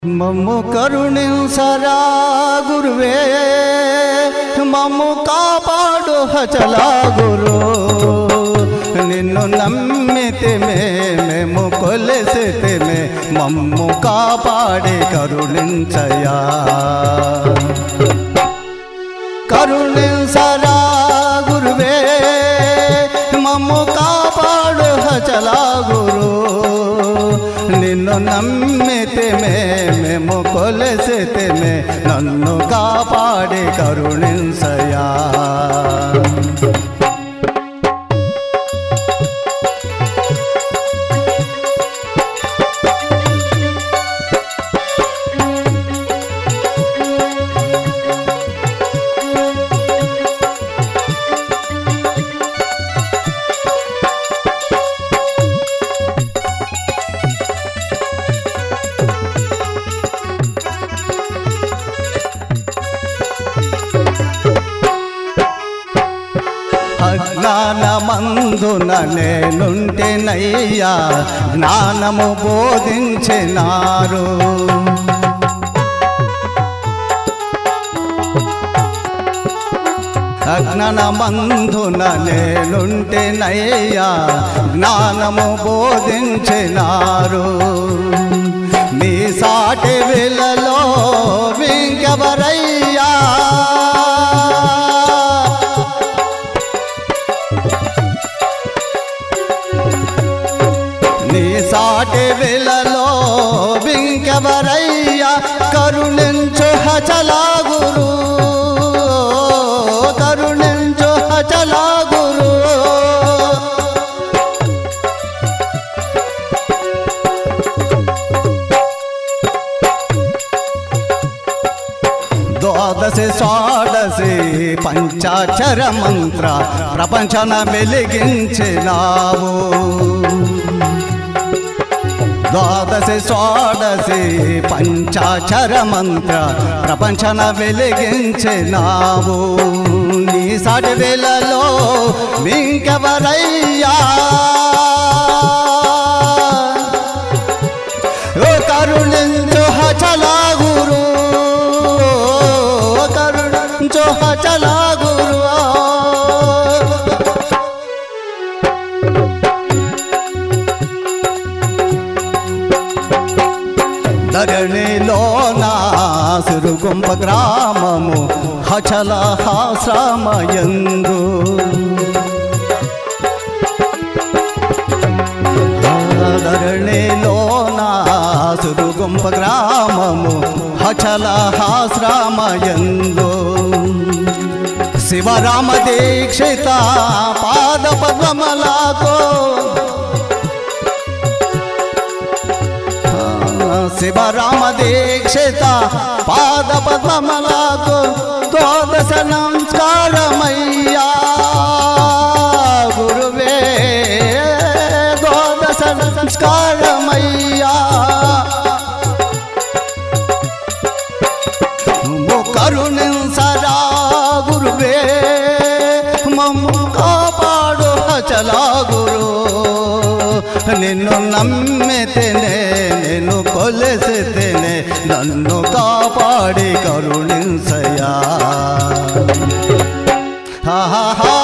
మమ్ము కరుణింసరా గురువే మమ్ము కాపాడు హచలా గురు నిన్ను నమ్మితే మేము కొలసితే మమ్ము కాపాడి కరుణించయా కరుణింసరా గురువే మమ్ము కాపాడు హచలా గురు నిన్ను నమ్మితే మేము కొలసితే నన్ను కాపాడి కరుణింసయా అజ్ఞానమందున నేనుంటేనయ్యా జ్ఞానము బోధించినారు అజ్ఞానమందున నేనుంటేనయ్యా జ్ఞానము బోధించినారు మీ సాటి విలలో వింకెవరయ్యా నీ సాటి విలలో వింకెవరయ్యా కరుణించు హచలా గురు కరుణించు హచలా గురు ద్వాదశి షాడసి పంచాక్షర మంత్ర ప్రపంచన వెలిగించినావు ద్వాదశి షాడసి పంచాక్షర మంత్ర ప్రపంచన వెలిగించినావు నీ సాటి వేలలో మింకెవరయ్యా ఓ కరుణించు హచలా గురు ఓ కరుణించు హచలా గురు ధరణిలో నాసురు గుంప గ్రామము హచల హాశ్రమయందు ధరణిలో నాసురు గుంప గ్రామము హచల హాశ్రమయందు శివరామ దీక్షిత పాద పద్మలాతో శివరామ దీక్షిత పాద పద్మలకు ద్వాదశ నమస్కారమయ్యా గురువే ద్వాదశ నమస్కారమయ్యా కరుణింసరా గురువే మమ్ము కాపాడు హచలా గురు నిన్ను నమ్మితేనే నేను కొలసితేనే నన్ను కాపాడి కరుణింసయా హా